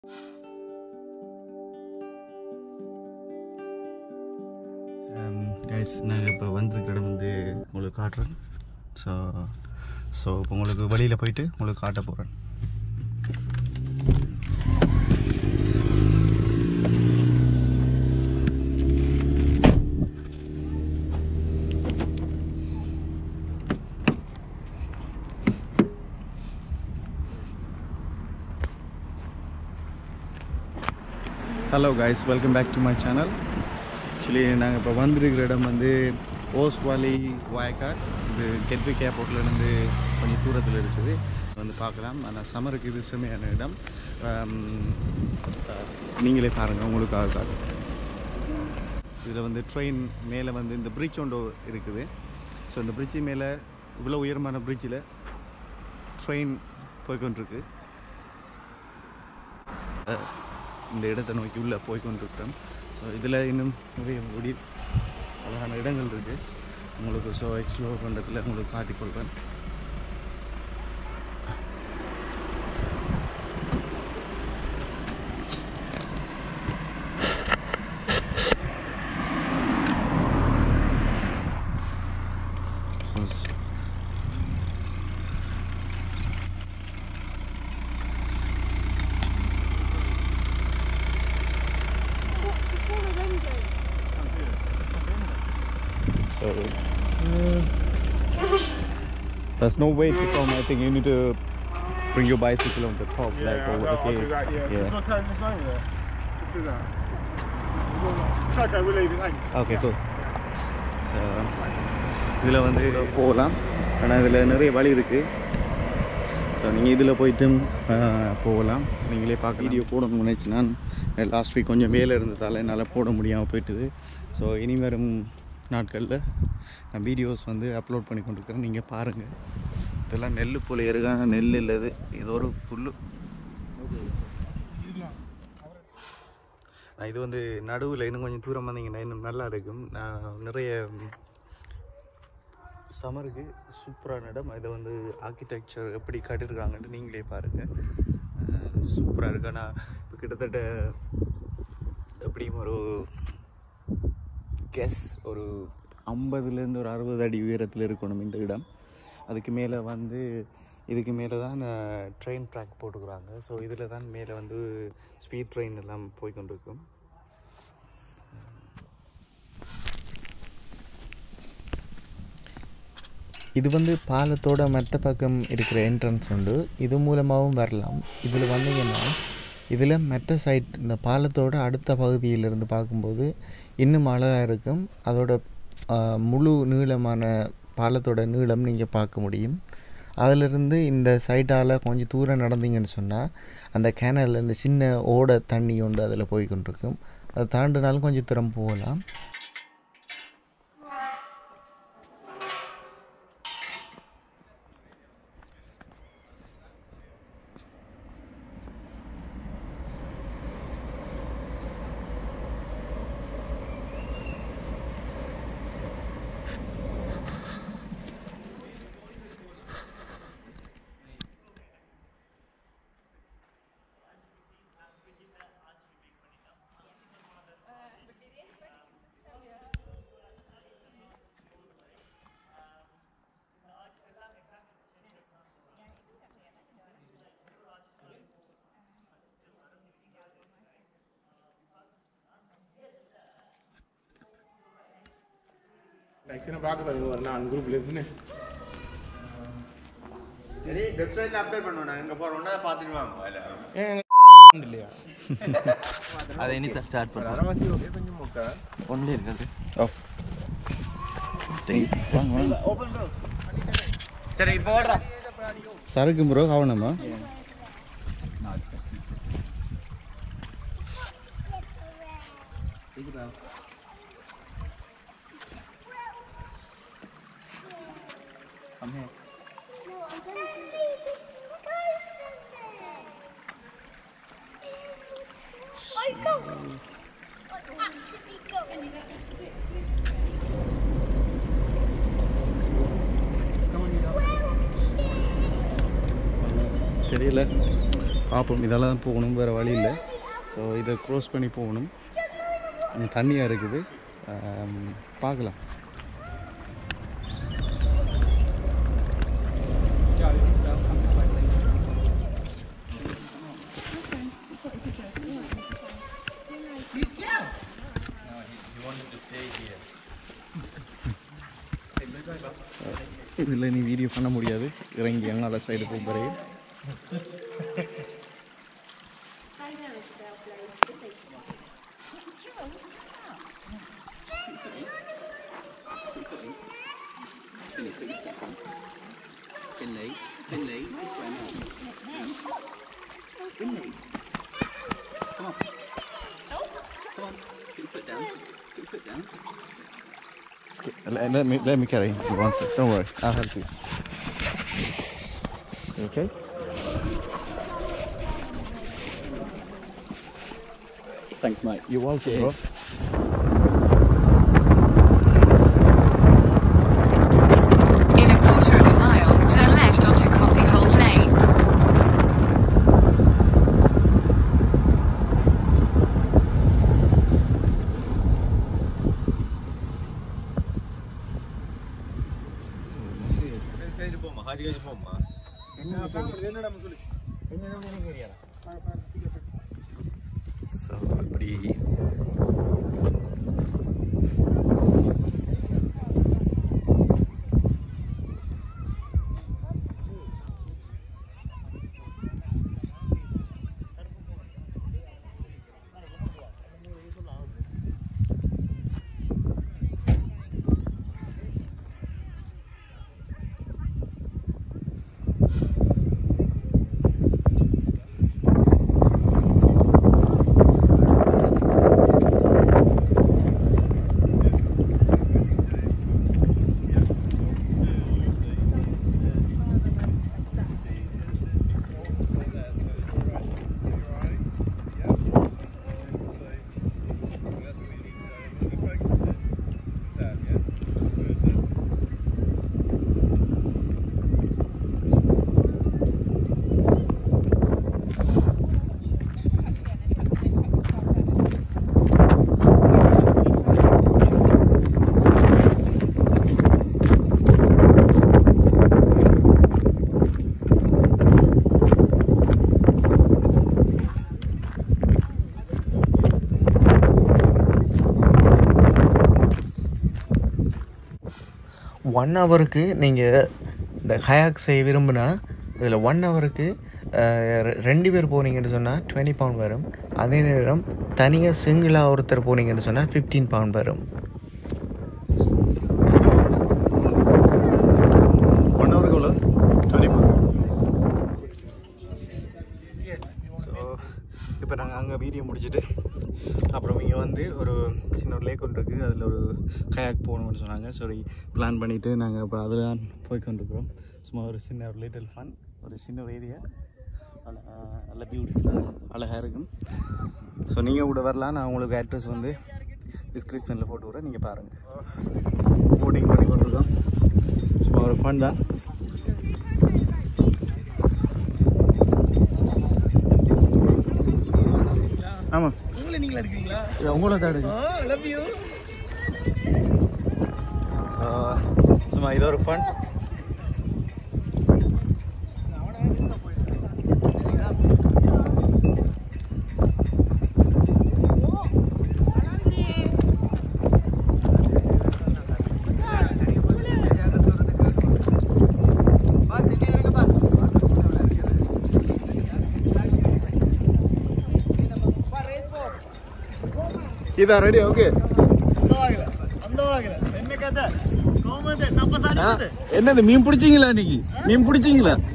Guys நாங்கள் இப்போ வந்திருக்கிற இடம் வந்து உங்களுக்கு காட்டுறேன் ஸோ ஸோ இப்போ உங்களுக்கு வெளியில் போயிட்டு உங்களுக்கு காட்ட போகிறேன் hello guys welcome back to my channel actually நாங்கள் இப்போ வந்திருக்கிற இடம் வந்து ஓஸ் வாலி வாய்க்காட் இது கெட்விக் ஏர்போர்ட்லேருந்து கொஞ்சம் தூரத்தில் இருக்குது வந்து பார்க்கலாம் ஆனால் சம்மருக்கு இது செம்மையான இடம் ஆம், அஹ், நீங்களே பாருங்கள் உங்களுக்காக காட்டுறேன் இதில் வந்து ட்ரெயின் மேலே வந்து இந்த பிரிட்ஜ் ஒன்று இருக்குது ஸோ இந்த பிரிட்ஜு மேலே இவ்வளோ உயரமான பிரிட்ஜில் ட்ரெயின் போய்கொண்டிருக்கு அஹ், இந்த இடத்தை நோக்கி உள்ளே போய்கொண்டிருக்கோம் ஸோ இதில் இன்னும் நிறைய முடி அழகான இடங்கள் இருக்குது உங்களுக்கு ஸோ எக்ஸ்ப்ளோர் பண்ணுறதுல உங்களுக்கு காட்டிக்கொள்கிறேன் So, s- So there's no way to come. I think you need to bring your bicycle on the top. Yeah, like, I or- know, I'll do that, yeah. yeah. What time is it there? Let's do that. Okay, we're leaving, thanks. Okay cool so இதில் வந்து போகலாம் ஆனால் இதில் நிறைய வழி இருக்குது so நீங்கள் இதில் போயிட்டும் ஆஹ், போகலாம் நீங்களே பார்க்க வீடியோ போடணும்னு நினச்சி நான் லாஸ்ட் வீக் கொஞ்சம் வேலை இருந்ததால் என்னால் போட முடியாமல் போயிட்டுது ஸோ இனி வரும் நாட்களில் நான் வீடியோஸ் வந்து அப்லோட் பண்ணி கொண்டிருக்கிறேன் நீங்கள் பாருங்கள் இதெல்லாம் நெல் போல இருக்காங்க நெல் இல்லது இது ஒரு புல் நான் இது வந்து நடுவில் இன்னும் கொஞ்சம் தூரம் வந்தீங்கன்னா இன்னும் நல்லா இருக்கும் நான் நிறைய சமருக்கு சூப்பரான இடம் இதை வந்து ஆர்கிடெக்சர் எப்படி கட்டியிருக்காங்கன்ட்டு நீங்களே பாருங்கள் சூப்பராக இருக்கு ஆனால் இப்போ கிட்டத்தட்ட எப்படியும் ஒரு கெஸ் ஒரு ஐம்பதுலேருந்து ஒரு அறுபது அடி உயரத்தில் இருக்கணும் இந்த இடம் அதுக்கு மேலே வந்து இதுக்கு மேலே தான் ட்ரெயின் ட்ராக் போட்டுக்கிறாங்க ஸோ இதில் தான் மேலே வந்து ஸ்பீட் ட்ரெயின் எல்லாம் போய் கொண்டிருக்கும் இது வந்து பாலத்தோட மற்ற பக்கம் இருக்கிற என்ட்ரன்ஸ் உண்டு இது மூலமாகவும் வரலாம் இதில் வந்தீங்கன்னா இதில் மற்ற சைட் இந்த பாலத்தோட அடுத்த பகுதியிலிருந்து பார்க்கும்போது இன்னும் அழகாக இருக்கும் அதோட ஆ, முழு நீளமான பாலத்தோட நீளம் நீங்கள் பார்க்க முடியும் அதிலிருந்து இந்த சைட்டால் கொஞ்சம் தூரம் நடந்தீங்கன்னு சொன்னால் அந்த கேனலில் இந்த சின்ன ஓட தண்ணி ஒன்று அதில் போய் கொண்டிருக்கும் அதை தாண்டினாலும் கொஞ்சம் தூரம் போகலாம் Next time பார்க்க நான் குரூப்ல இருக்குன்னு சரி வெப்சைட்ல அப்டேட் பண்ணுவோம் நாங்கள் எங்கே போகிறோம்னா பார்த்துட்டு வாங்க அதில் இல்லையா அதை இனி ஸ்டார்ட் பண்ணுறோம் அரவாசி ஓகே கொஞ்சம் மொக்க ஒன்லி இருக்குது ஓ வாங்க வாங்க சரி இப்போ ஓடுறா சரக்கு ப்ரோ கவனமா தெரியல பார்ப்போம் இதெல்லாம் தான் போகணும் வேறு வழி இல்லை ஸோ இதை க்ரோஸ் பண்ணி போகணும் கொஞ்சம் தண்ணியாக இருக்குது ஆம், பார்க்கலாம் இதில் நீ வீடியோ பண்ண முடியாது இறங்கி எங்கால சைடு போகிறே Let, let me let me carry you one sec. Don't worry, I'll help you. You okay? Thanks, mate. You're welcome, bro. In a quarter of a mile, turn left onto Copyhold Lane. சரி போமா காஜி காஜி போமா so இப்படி one ஹவருக்கு நீங்கள் இந்த Hayek செய்ய விரும்பினா இதில் ஒன் ஹவருக்கு ரெண்டு பேர் போனீங்கன்னு சொன்னால் டுவெண்ட்டி பவுண்ட் வரும் அதே நேரம் தனியாக சிங்கிளாக ஒருத்தர் போனீங்கன்னு சொன்னால் ஃபிஃப்டீன் பவுண்ட் வரும் ஒன் ஹவருக்கு எவ்வளோ டுவெண்ட்டி ஸோ இப்போ நாங்கள் அங்கே வீடியோ முடிச்சுட்டு அப்புறம் இங்கே வந்து ஒரு சின்ன ஒரு லேக் ஒன்று இருக்குது அதில் ஒரு கயாக் போகணும்னு சொன்னாங்க சரி பிளான் பண்ணிவிட்டு நாங்கள் இப்போ அதில் தான் போய் கொண்டிருக்கிறோம் சும்மா ஒரு சின்ன ஒரு லிட்டில் ஃபன் ஒரு சின்ன ஒரு ஏரியா நல்ல பியூட்டிஃபுல்லாக அழகாக இருக்கும் ஸோ நீங்கள் கூட வரலாம் நான் உங்களுக்கு அட்ரஸ் வந்து டிஸ்கிரிப்ஷனில் போட்டு விட்றேன் நீங்கள் பாருங்கள் போட்டிங் பண்ணி கொண்டிருக்கோம் சும்மா ஒரு ஃபன் தான் ஆமாம் உங்களை நீங்களா இருக்கீங்களா இது உங்களோட தான் எடுக்கு லவ் யூ சும்மா இது ஒரு ஃபன் இதா ரெடி ஓகே என்னது மீன் பிடிச்சிங்களா இன்னைக்கு மீன் பிடிச்சிங்களா